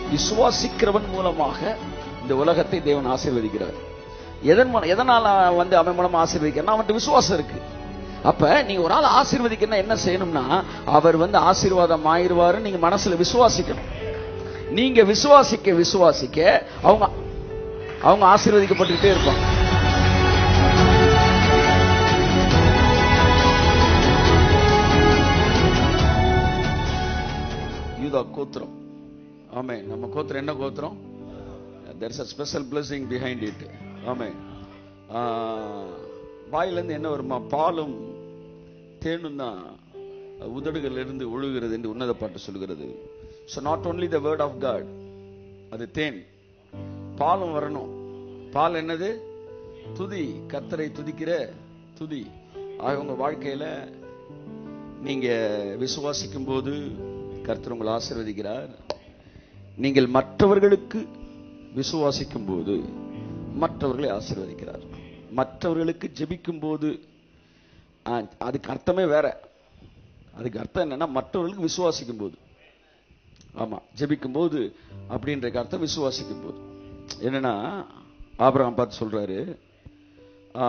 விசுவாசிக்கிறவன் மூலமாக இந்த உலகத்தை தேவன் ஆசீர்வதிக்கிறார் எதன் மூலம் எதனால வந்து அவன் மூலமா ஆசீர்வதிக்கிறான் அவன்கிட்ட விசுவாசம் இருக்கு அப்ப நீங்க ஒரு ஆள் ஆசீர்வதிக்கணும் என்ன செய்யணும்னா அவர் வந்து ஆசீர்வாதம் ஆயிருவாரு நீங்க மனசுல விசுவாசிக்கணும் நீங்க விசுவாசிக்க விசுவாசிக்க அவங்க அவங்க ஆசீர்வதிக்கப்பட்டுக்கிட்டே இருப்பாங்க யூதா கோத்திரம் ஆமே நம்ம கோத்திரம் என்ன கோத்திரம் there is a special blessing behind it ஆமே வாயிலிருந்து என்ன வருமா பாலும் தேனும் தான் உதடுகள் இருந்து ஒழுகிறது என்று உன்னத பாட்டு சொல்கிறது so not only the word of God அது தேன் பாலும் வரணும் பால் என்னது துதி கத்தரை துதிக்கிற துதி ஆக உங்க வாழ்க்கையில நீங்க விசுவாசிக்கும் போது கர்த்தர் உங்களை ஆசீர்வதிக்கிறார் நீங்கள் மற்றவர்களுக்கு விசுவாசிக்கும் போது மற்றவர்களை ஆசீர்வதிக்கிறார் மற்றவர்களுக்கு ஜெபிக்கும் போது ஆ, அதுக்கு அர்த்தமே வேற அதுக்கு அர்த்தம் என்னன்னா மற்றவர்களுக்கு விசுவாசிக்கும் போது ஆமா ஜெபிக்கும் போது அப்படின்ற அர்த்தம் விசுவாசிக்கும் போது என்னன்னா ஆபிரகாம் பார்த்து சொல்றாரு ஆ,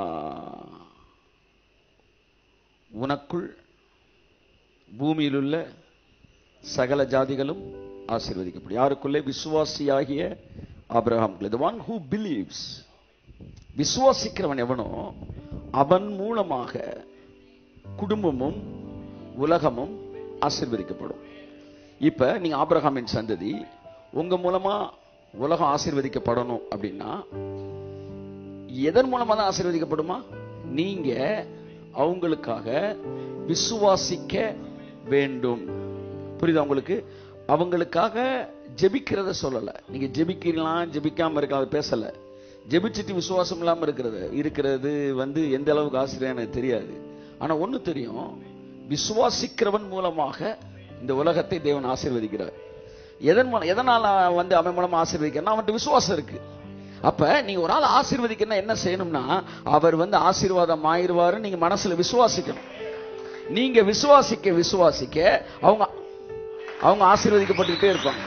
உனக்குள் பூமியில் உள்ள சகல ஜாதிகளும் ஆசீர்வதிக்கப்படும் யாருக்குள்ளே விசுவாசியாகிய Abraham the one who believes விசுவாசிக்கிறவன் எவனோ அவன் மூலமாக குடும்பமும் உலகமும் ஆசீர்வதிக்கப்படும் இப்ப நீங்க ஆபிரகாமின் சந்ததி உங்க மூலமா உலகம் ஆசீர்வதிக்கப்படணும் அப்படின்னா எதன் மூலமா தான் ஆசீர்வதிக்கப்படுமா நீங்க அவங்களுக்காக விசுவாசிக்க வேண்டும் புரியுதா உங்களுக்கு அவங்களுக்காக ஜெபிக்கிறத சொல்லல நீங்க ஜெபிக்கலாம் ஜெபிக்காம இருக்கலாம் அது பேசல ஜெபிச்சுட்டு விசுவாசம் இல்லாம இருக்கிறது இருக்கிறது வந்து எந்த அளவுக்கு ஆசிரியர் எனக்கு தெரியாது ஆனா ஒண்ணு தெரியும் விசுவாசிக்கிறவன் மூலமாக இந்த உலகத்தை தேவன் ஆசீர்வதிக்கிறார் எதன் மூலம் எதனால வந்து அவன் மூலமா ஆசீர்வதிக்கிறான் அவன்கிட்ட விசுவாசம் இருக்கு அப்ப நீங்க ஒரு ஆள் ஆசீர்வதிக்கணும் என்ன செய்யணும்னா அவர் வந்து ஆசீர்வாதம் ஆயிருவாரு நீங்க மனசுல விசுவாசிக்கணும் நீங்க விசுவாசிக்க விசுவாசிக்க அவங்க அவங்க ஆசீர்வதிக்கப்பட்டுக்கிட்டே இருப்பாங்க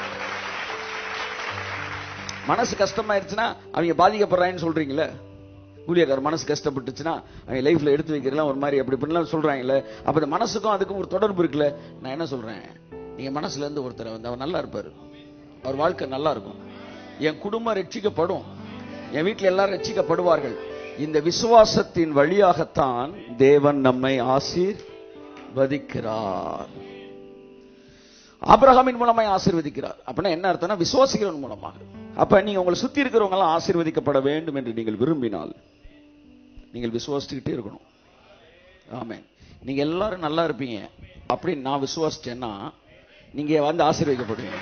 மனசு கஷ்டமாயிருச்சுன்னா அவங்க பாதிக்கப்படுறாங்கன்னு சொல்றீங்களே ஊழியக்கார மனசு கஷ்டப்பட்டுச்சுன்னா அவங்க லைஃப்ல எடுத்து வைக்கிறலாம் ஒரு மாதிரி அப்படி இப்படிலாம் சொல்றாங்கல்ல அப்ப இந்த மனசுக்கும் அதுக்கும் ஒரு தொடர்பு இருக்குல்ல நான் என்ன சொல்றேன் நீங்க மனசுல இருந்து ஒருத்தர் வந்து அவர் நல்லா இருப்பாரு அவர் வாழ்க்கை நல்லா இருக்கும் என் குடும்பம் ரட்சிக்கப்படும் என் வீட்டில் எல்லாரும் ரட்சிக்கப்படுவார்கள் இந்த விசுவாசத்தின் வழியாகத்தான் தேவன் நம்மை ஆசீர்வதிக்கிறார் ஆபிரகாமின் மூலமாய் ஆசீர்வதிக்கிறார் அப்படின்னா என்ன அர்த்தம்னா விசுவாசிக்கிறவன் மூலமாக அப்ப நீங்க உங்களை சுத்தி இருக்கிறவங்க எல்லாம் ஆசீர்வதிக்கப்பட வேண்டும் என்று நீங்கள் விரும்பினால் நீங்கள் விசுவாசிச்சுக்கிட்டே இருக்கணும் ஆமென் நீங்க எல்லாரும் நல்லா இருப்பீங்க அப்படின்னு நான் விசுவாசிச்சேன்னா நீங்க வந்து ஆசீர்வதிக்கப்படுவீங்க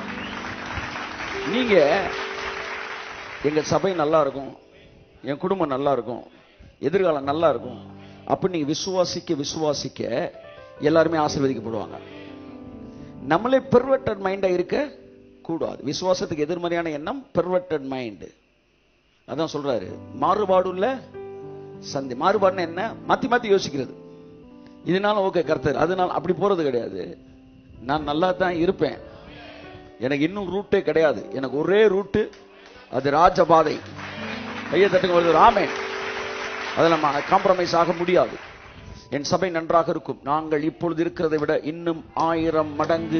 நீங்க எங்க சபை நல்லா இருக்கும் என் குடும்பம் நல்லா இருக்கும் எதிர்காலம் நல்லா இருக்கும் அப்படி நீங்க விசுவாசிக்க விசுவாசிக்க எல்லாருமே ஆசீர்வதிக்கப்படுவாங்க நம்மளே பெர்வெட்டட் மைண்டா இருக்க கூடாது விசுவாசத்துக்கு எதிர்மறையான எண்ணம் பெர்வெட்டட் மைண்ட் அதான் சொல்றாரு மாறுபாடுள்ள சந்தி மாறுபாடுன்னா என்ன மாத்தி மாத்தி யோசிக்கிறது இதனால ஓகே கர்த்தர் அதனால அப்படி போறது கிடையாது நான் நல்லா தான் இருப்பேன் எனக்கு இன்னும் ரூட்டே கிடையாது எனக்கு ஒரே ரூட்டு அது ராஜபாதை கையை தட்டுங்க வருது ராமேன் அதில் நம்ம காம்ப்ரமைஸ் ஆக முடியாது என் சபை நன்றாக இருக்கும் நாங்கள் இப்பொழுது இருக்கிறதை விட இன்னும் ஆயிரம் மடங்கு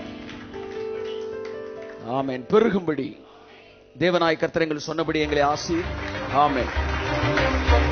ஆமென் பெருகும்படி தேவனாய் கர்த்தர் எங்கள் சொன்னபடி எங்களை ஆசி ஆமென்